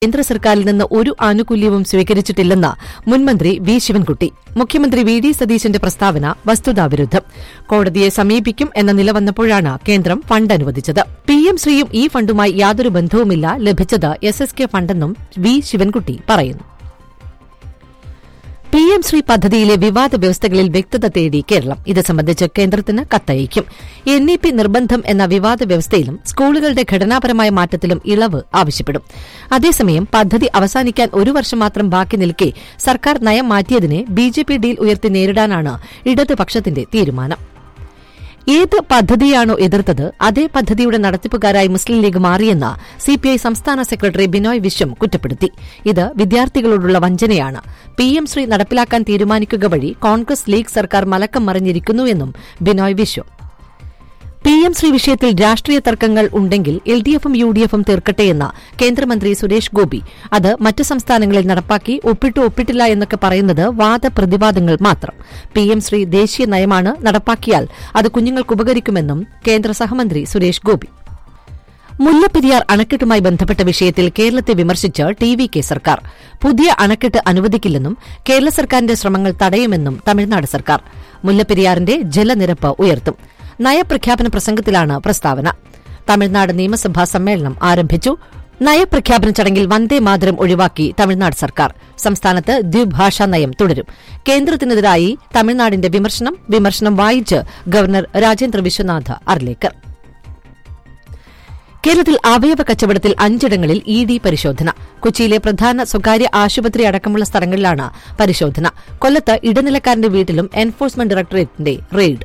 കേന്ദ്ര സർക്കാരിൽ നിന്ന് ഒരു ആനുകൂല്യവും സ്വീകരിച്ചിട്ടില്ലെന്ന് മുൻമന്ത്രി വി ശിവൻകുട്ടി മുഖ്യമന്ത്രി വി ഡി സതീശന്റെ പ്രസ്താവന വസ്തുതാവിരുദ്ധം കോടതിയെ സമീപിക്കും എന്ന നില വന്നപ്പോഴാണ് കേന്ദ്രം ഫണ്ട് അനുവദിച്ചത് പി എം ശ്രീയും ഈ ഫണ്ടുമായി യാതൊരു ബന്ധവുമില്ല ലഭിച്ചത് എസ് എസ് കെ ഫണ്ടെന്നും വി ശിവൻകുട്ടി പറയുന്നു പി എം ശ്രീ പദ്ധതിയിലെ വിവാദ വ്യവസ്ഥകളിൽ വ്യക്തത തേടി കേരളം ഇത് സംബന്ധിച്ച് കേന്ദ്രത്തിന് കത്തയക്കും എൻ ഇ പി നിർബന്ധം എന്ന വിവാദ വ്യവസ്ഥയിലും സ്കൂളുകളുടെ ഘടനാപരമായ മാറ്റത്തിലും ഇളവ് ആവശ്യപ്പെടും അതേസമയം പദ്ധതി അവസാനിക്കാൻ ഒരു വർഷം മാത്രം ബാക്കി നിൽക്കെ സർക്കാർ നയം മാറ്റിയതിനെ ബി ജെ പി ഡീൽ ഉയർത്തി നേരിടാനാണ് ഇടതുപക്ഷത്തിന്റെ തീരുമാനം ഏത് പദ്ധതിയാണോ എതിർത്തത് അതേ പദ്ധതിയുടെ നടത്തിപ്പുകാരായി മുസ്ലിം ലീഗ് മാറിയെന്ന് സിപിഐ സംസ്ഥാന സെക്രട്ടറി ബിനോയ് വിശ്വം കുറ്റപ്പെടുത്തി ഇത് വിദ്യാർത്ഥികളോടുള്ള വഞ്ചനയാണ് പി എം ശ്രീ നടപ്പിലാക്കാൻ തീരുമാനിക്കുക വഴി കോൺഗ്രസ് ലീഗ് സർക്കാർ മലക്കം മറിഞ്ഞിരിക്കുന്നുവെന്നും ബിനോയ് വിശ്വം പി എം ശ്രീ വിഷയത്തിൽ രാഷ്ട്രീയ തർക്കങ്ങൾ ഉണ്ടെങ്കിൽ എൽ ഡി എഫും യു ഡി എഫും തീർക്കട്ടെയെന്ന് കേന്ദ്രമന്ത്രി സുരേഷ് ഗോപി അത് മറ്റ് സംസ്ഥാനങ്ങളിൽ നടപ്പാക്കി ഒപ്പിട്ടു ഒപ്പിട്ടില്ല എന്നൊക്കെ പറയുന്നത് വാദപ്രതിവാദങ്ങൾ മാത്രം പി എം ശ്രീ ദേശീയ നയമാണ് നടപ്പാക്കിയാൽ അത് കുഞ്ഞുങ്ങൾക്ക് ഉപകരിക്കുമെന്നും കേന്ദ്ര സഹമന്ത്രി സുരേഷ് ഗോപി മുല്ലപ്പെരിയാർ അണക്കെട്ടുമായി ബന്ധപ്പെട്ട വിഷയത്തിൽ കേരളത്തെ വിമർശിച്ച് ടി വി കെ സർക്കാർ പുതിയ അണക്കെട്ട് അനുവദിക്കില്ലെന്നും കേരള സർക്കാരിന്റെ ശ്രമങ്ങൾ തടയുമെന്നും തമിഴ്നാട് സർക്കാർ മുല്ലപ്പെരിയാറിന്റെ ജലനിരപ്പ് ഉയർത്തും നയപ്രഖ്യാപന പ്രസംഗത്തിലാണ് പ്രസ്താവന തമിഴ്നാട് നിയമസഭാ സമ്മേളനം ആരംഭിച്ചു നയപ്രഖ്യാപന ചടങ്ങിൽ വന്ദേ മാതരം ഒഴിവാക്കി തമിഴ്നാട് സർക്കാർ സംസ്ഥാനത്ത് ദ്വിഭാഷാ നയം തുടരും കേന്ദ്രത്തിനെതിരായി തമിഴ്നാടിന്റെ വിമർശനം വിമർശനം വായിച്ച് ഗവർണർ രാജേന്ദ്ര വിശ്വനാഥ് അർലേക്കർ കേരളത്തിൽ അവയവ കച്ചവടത്തിൽ അഞ്ചിടങ്ങളിൽ ഇ ഡി പരിശോധന കൊച്ചിയിലെ പ്രധാന സ്വകാര്യ ആശുപത്രി അടക്കമുള്ള സ്ഥലങ്ങളിലാണ് പരിശോധന കൊല്ലത്ത് ഇടനിലക്കാരന്റെ വീട്ടിലും എൻഫോഴ്സ്മെന്റ് ഡയറക്ടറേറ്റിന്റെ റെയ്ഡ്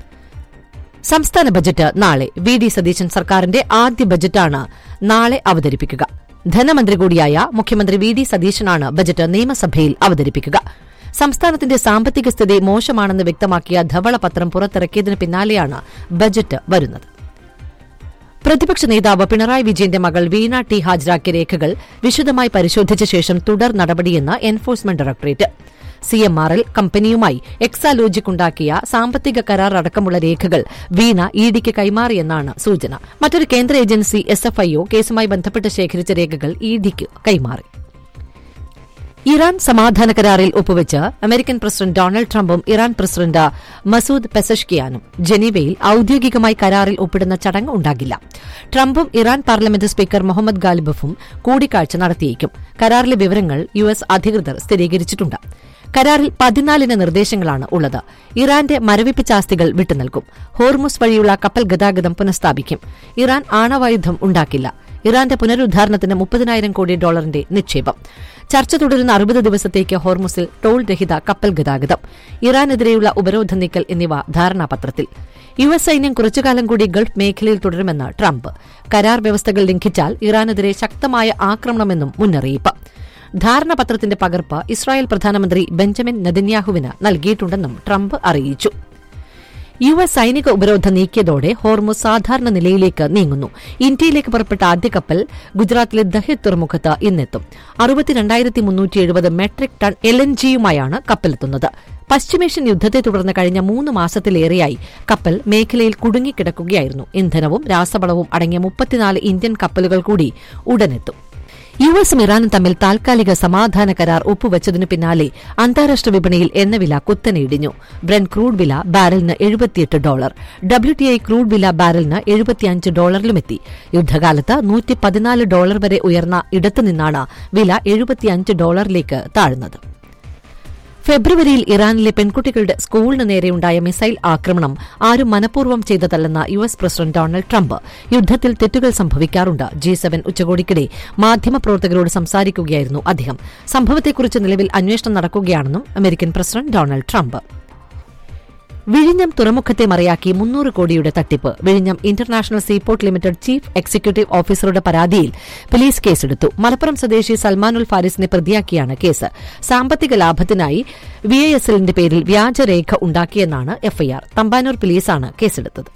സംസ്ഥാന ബജറ്റ് നാളെ വി ഡി സതീശൻ സർക്കാരിന്റെ ആദ്യ ബജറ്റാണ് നാളെ അവതരിപ്പിക്കുക ധനമന്ത്രി കൂടിയായ മുഖ്യമന്ത്രി വി ഡി സതീശനാണ് ബജറ്റ് നിയമസഭയിൽ അവതരിപ്പിക്കുക സംസ്ഥാനത്തിന്റെ സാമ്പത്തിക സ്ഥിതി മോശമാണെന്ന് വ്യക്തമാക്കിയ ധവളപത്രം പുറത്തിറക്കിയതിന് പിന്നാലെയാണ് ബജറ്റ് വരുന്നത് പ്രതിപക്ഷ നേതാവ് പിണറായി വിജയന്റെ മകൾ വീണ ടി ഹാജരാക്കിയ രേഖകൾ വിശദമായി പരിശോധിച്ച ശേഷം തുടർ നടപടിയെന്ന് എൻഫോഴ്സ്മെന്റ് ഡയറക്ടറേറ്റ് സിഎംആർഎൽ കമ്പനിയുമായി എക്സാലോജിക് ഉണ്ടാക്കിയ സാമ്പത്തിക കരാർ അടക്കമുള്ള രേഖകൾ വീണ ഇഡിക്ക് കൈമാറിയെന്നാണ് സൂചന മറ്റൊരു കേന്ദ്ര ഏജൻസി എസ്എഫ്ഐഒ കേസുമായി ബന്ധപ്പെട്ട് ശേഖരിച്ച രേഖകൾ ഇഡിക്ക് കൈമാറി ഇറാൻ സമാധാന കരാറിൽ ഒപ്പുവെച്ച് അമേരിക്കൻ പ്രസിഡന്റ് ഡൊണാൾഡ് ട്രംപും ഇറാൻ പ്രസിഡന്റ് മസൂദ് പെസഷ്കിയാനും ജനീവയിൽ ഔദ്യോഗികമായി കരാറിൽ ഒപ്പിടുന്ന ചടങ്ങ് ഉണ്ടാകില്ല ട്രംപും ഇറാൻ പാർലമെന്റ് സ്പീക്കർ മുഹമ്മദ് ഗാലിബഫും കൂടിക്കാഴ്ച നടത്തിയേക്കും കരാറിലെ വിവരങ്ങൾ യു എസ് അധികൃതർ സ്ഥിരീകരിച്ചിട്ടുണ്ട് കരാറിൽ പതിനാലിന് നിർദ്ദേശങ്ങളാണ് ഉള്ളത് ഇറാന്റെ മരവിപ്പിച്ച ആസ്തികൾ വിട്ടുനൽകും ഹോർമുസ് വഴിയുള്ള കപ്പൽ ഗതാഗതം പുനഃസ്ഥാപിക്കും ഇറാൻ ആണവായുധം ഉണ്ടാക്കില്ല ഇറാന്റെ പുനരുദ്ധാരണത്തിന് മുപ്പതിനായിരം കോടി ഡോളറിന്റെ നിക്ഷേപം ചർച്ച തുടരുന്ന അറുപത് ദിവസത്തേക്ക് ഹോർമുസിൽ ടോൾ രഹിത കപ്പൽ ഗതാഗതം ഇറാനെതിരെയുള്ള ഉപരോധ നീക്കൽ എന്നിവ ധാരണാപത്രത്തിൽ യു എസ് സൈന്യം കുറച്ചുകാലം കൂടി ഗൾഫ് മേഖലയിൽ തുടരുമെന്ന് ട്രംപ് കരാർ വ്യവസ്ഥകൾ ലംഘിച്ചാൽ ഇറാനെതിരെ ശക്തമായ ആക്രമണമെന്നും മുന്നറിയിപ്പ് ധാരണാപത്രത്തിന്റെ പകർപ്പ് ഇസ്രായേൽ പ്രധാനമന്ത്രി ബെഞ്ചമിൻ നെതന്യാഹുവിന് നൽകിയിട്ടുണ്ടെന്നും ട്രംപ് അറിയിച്ചു യു എസ് സൈനിക ഉപരോധം നീക്കിയതോടെ ഹോർമുസ് സാധാരണ നിലയിലേക്ക് നീങ്ങുന്നു ഇന്ത്യയിലേക്ക് പുറപ്പെട്ട ആദ്യ കപ്പൽ ഗുജറാത്തിലെ ദഹിത് തുറമുഖത്ത് ഇന്നെത്തും അറുപത്തിരണ്ടായിരത്തി മുന്നൂറ്റി എഴുപത് മെട്രിക് ടൺ എൽ എൻ ജിയുമായാണ് കപ്പലെത്തുന്നത് പശ്ചിമേഷ്യൻ യുദ്ധത്തെ തുടർന്ന് കഴിഞ്ഞ മൂന്ന് മാസത്തിലേറെയായി കപ്പൽ മേഖലയിൽ കുടുങ്ങിക്കിടക്കുകയായിരുന്നു ഇന്ധനവും രാസവളവും അടങ്ങിയ മുപ്പത്തിനാല് ഇന്ത്യൻ കപ്പലുകൾ കൂടി ഉടനെത്തും യു എസും ഇറാനും തമ്മിൽ താൽക്കാലിക സമാധാന കരാർ ഒപ്പുവച്ചതിനു പിന്നാലെ അന്താരാഷ്ട്ര വിപണിയിൽ എണ്ണവില കുത്തനെ ഇടിഞ്ഞു ബ്രൻ ക്രൂഡ് വില ബാരലിന് എഴുപത്തിയെട്ട് ഡോളർ ഡബ്ല്യുടിഐ ക്രൂഡ് വില ബാരലിന് എഴുപത്തിയഞ്ച് ഡോളറിലുമെത്തി യുദ്ധകാലത്ത് നൂറ്റി പതിനാല് ഡോളർ വരെ ഉയർന്ന ഇടത്തുനിന്നാണ് വില എഴുപത്തിയഞ്ച് ഡോളറിലേക്ക് താഴ്ന്നത് ഫെബ്രുവരിയിൽ ഇറാനിലെ പെൺകുട്ടികളുടെ സ്കൂളിന് നേരെയുണ്ടായ മിസൈൽ ആക്രമണം ആരും മനഃപൂർവ്വം ചെയ്തതല്ലെന്ന U S president Donald Trump യുദ്ധത്തിൽ തെറ്റുകൾ സംഭവിക്കാറുണ്ട് ജി സെവൻ ഉച്ചകോടിക്കിടെ മാധ്യമപ്രവർത്തകരോട് സംസാരിക്കുകയായിരുന്നു അദ്ദേഹം സംഭവത്തെക്കുറിച്ച് നിലവിൽ അന്വേഷണം നടക്കുകയാണെന്നും അമേരിക്കൻ പ്രസിഡന്റ് ഡൊണാൾഡ് ട്രംപ് വിഴിഞ്ഞം തുറമുഖത്തെ മറയാക്കി മുന്നൂറ് കോടിയുടെ തട്ടിപ്പ് വിഴിഞ്ഞം international seaport limited chief executive ഓഫീസറുടെ പരാതിയിൽ പോലീസ് കേസെടുത്തു മലപ്പുറം സ്വദേശി സൽമാനുൽ ഫാരിസിനെ പ്രതിയാക്കിയാണ് കേസ് സാമ്പത്തിക ലാഭത്തിനായി വി ഐ എസ് എല്ലിന്റെ പേരിൽ വ്യാജരേഖ ഉണ്ടാക്കിയെന്നാണ് എഫ്ഐആർ തമ്പാനൂർ പോലീസാണ് കേസെടുത്തത്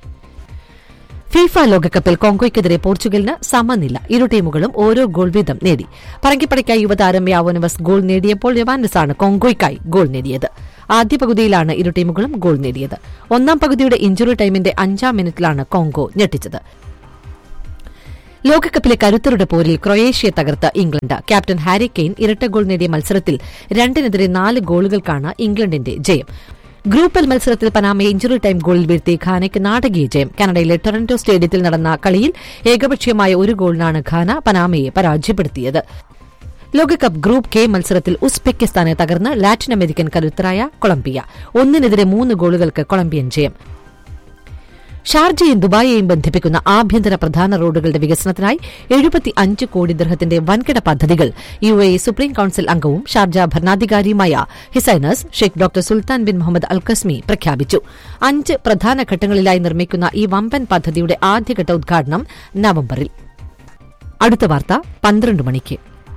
ഫിഫ ലോകകപ്പിൽ കോങ്കോയ്ക്കെതിരെ പോർച്ചുഗലിന് സമനില ഇരു ടീമുകളും ഓരോ ഗോൾ വീതം നേടി പറങ്കിപ്പടയ്ക്കായി യുവതാരം യാവോനവസ് ഗോൾ നേടിയപ്പോൾ യവാൻഡസാണ് കോങ്കോയ്ക്കായി ഗോൾ നേടിയത് ആദ്യ പകുതിയിലാണ് ഇരു ടീമുകളും ഗോൾ നേടിയത് ഒന്നാം പകുതിയുടെ ഇഞ്ചുറി ടൈമിന്റെ അഞ്ചാം മിനിറ്റിലാണ് കോങ്കോ ഞെട്ടിച്ചത് ലോകകപ്പിലെ കരുത്തരുടെ പോരിൽ ക്രൊയേഷ്യയെ തകർത്ത ഇംഗ്ലണ്ട് ക്യാപ്റ്റൻ ഹാരി കെയ്ൻ ഇരട്ട ഗോൾ നേടിയ മത്സരത്തിൽ രണ്ടിനെതിരെ നാല് ഗോളുകൾക്കാണ് ഇംഗ്ലണ്ടിന്റെ ജയം ഗ്രൂപ്പ് എൽ മത്സരത്തിൽ പനാമയെ ഇഞ്ചുറി ടൈം ഗോളിൽ വീഴ്ത്തി ഖാനയ്ക്ക് നാടകീയ ജയം കാനഡയിലെ ടൊറന്റോ സ്റ്റേഡിയത്തിൽ നടന്ന കളിയിൽ ഏകപക്ഷീയമായ ഒരു ഗോളിനാണ് ഖാന പനാമയെ പരാജയപ്പെടുത്തിയത് ലോകകപ്പ് ഗ്രൂപ്പ് കെ മത്സരത്തിൽ ഉസ്ബെക്കിസ്ഥാനെ തകർന്ന് ലാറ്റിൻ അമേരിക്കൻ കരുത്തരായ കൊളംബിയ ഒന്നിനെതിരെ മൂന്ന് ഗോളുകൾക്ക് കൊളംബിയൻ ജയം ഷാർജയും ദുബായിയെയും ബന്ധിപ്പിക്കുന്ന ആഭ്യന്തര പ്രധാന റോഡുകളുടെ വികസനത്തിനായി എഴുപത്തി അഞ്ച് കോടി ദർഹത്തിന്റെ വൻകിട പദ്ധതികൾ യു എ സുപ്രീം കൌൺസിൽ അംഗവും ഷാർജ ഭരണാധികാരിയുമായ his highness sheikh doctor Sultan bin Muhammad al Qasimi പ്രഖ്യാപിച്ചു അഞ്ച് പ്രധാന ഘട്ടങ്ങളിലായി നിർമ്മിക്കുന്ന ഈ വമ്പൻ പദ്ധതിയുടെ ആദ്യഘട്ട ഉദ്ഘാടനം നവംബറിൽ അടുത്ത വാർത്ത പന്ത്രണ്ട് മണിക്ക്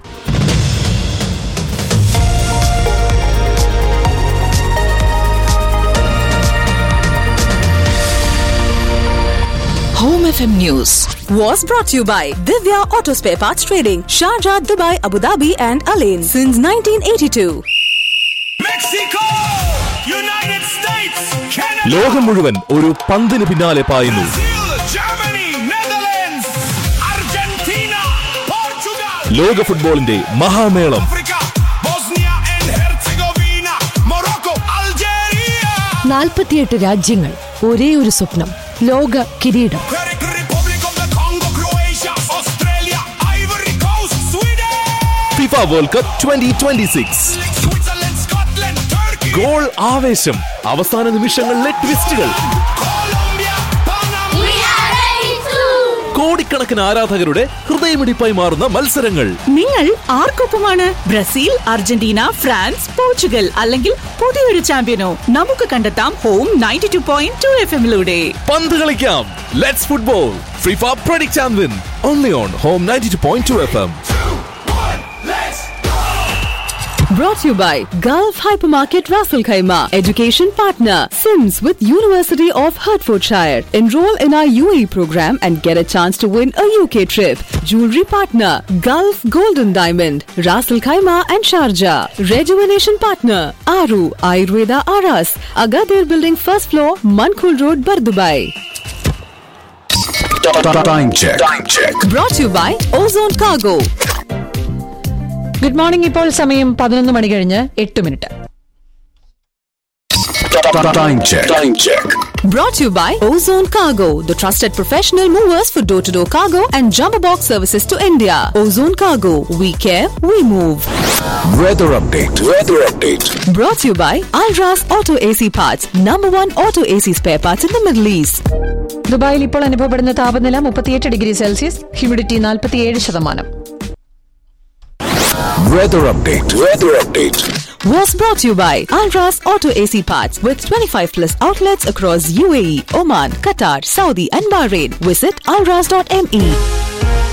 Home FM News was brought to you by Divya Auto Spare Parts Trading, Sharjah, Dubai, Abu Dhabi, and Alain since 1982. Mexico! United States! Canada! ലോകം മുഴുവൻ ഒരു പന്തിന് പിന്നാലെ പായുന്നു Brazil! Germany! Netherlands! Argentina! Portugal! ലോക ഫുട്ബോളിന്റെ മഹാമേളം Africa! Bosnia and Herzegovina! Morocco! Algeria! നാൽപ്പത്തിയെട്ട് രാജ്യങ്ങൾ ഒരേ ഒരു സ്വപ്നം ലോക കിരീടം Czech Republic of the Congo! Croatia! Australia! Ivory Coast! Sweden! FIFA world cup twenty twenty six Switzerland! Scotland! Turkey! Goal ആവേശം അവസാന നിമിഷങ്ങളിലെ ട്വിസ്റ്റുകൾ Colombia! Panama! കോടിക്കണക്കിന് ആരാധകരുടെ ഹൃദയമിടിപ്പായി മാറുന്ന മത്സരങ്ങൾ നിങ്ങൾ ആർക്കൊപ്പമാണ് ബ്രസീൽ അർജന്റീന ഫ്രാൻസ് പോർച്ചുഗൽ അല്ലെങ്കിൽ പുതിയൊരു ചാമ്പ്യനോ നമുക്ക് കണ്ടെത്താം home ninety two point two F എമ്മിലൂടെ പന്ത് കളിക്കാം let's football FIFA predict and win only on home ninety two point two F M Brought to you by Gulf Hypermarket Raffle Khaima, education partner, Sims with University of Hertfordshire. Enroll in our UAE program and get a chance to win a UK trip. Jewelry partner, Gulf Golden Diamond, Raffle Khaima and Sharjah. Rejuvenation partner, Aru Ayurveda Aras, Agadir Building first floor, Mankul Road, Bardubai. Time check. Time check. Brought to you by Ozone Cargo. Good morning ഇപ്പോൾ സമയം പതിനൊന്ന് മണി കഴിഞ്ഞ് എട്ട് minute Time check. Time check. Brought to you by Ozone Cargo, the trusted professional movers for door to door cargo and jumbo box services to India. Ozone Cargo, we care, we move. Weather update. Weather update. Brought to you by Alras Auto AC Parts, number one auto AC spare parts in the Middle East. ദുബായിൽ ഇപ്പോൾ അനുഭവപ്പെടുന്ന താപനില മുപ്പത്തിയെട്ട് degree Celsius humidity നാൽപ്പത്തിയേഴ് ശതമാനം Weather update. Weather update. Was brought to you by Alras Auto AC Parts with 25 plus outlets across UAE, Oman, Qatar, Saudi, and Bahrain. Visit alras.me.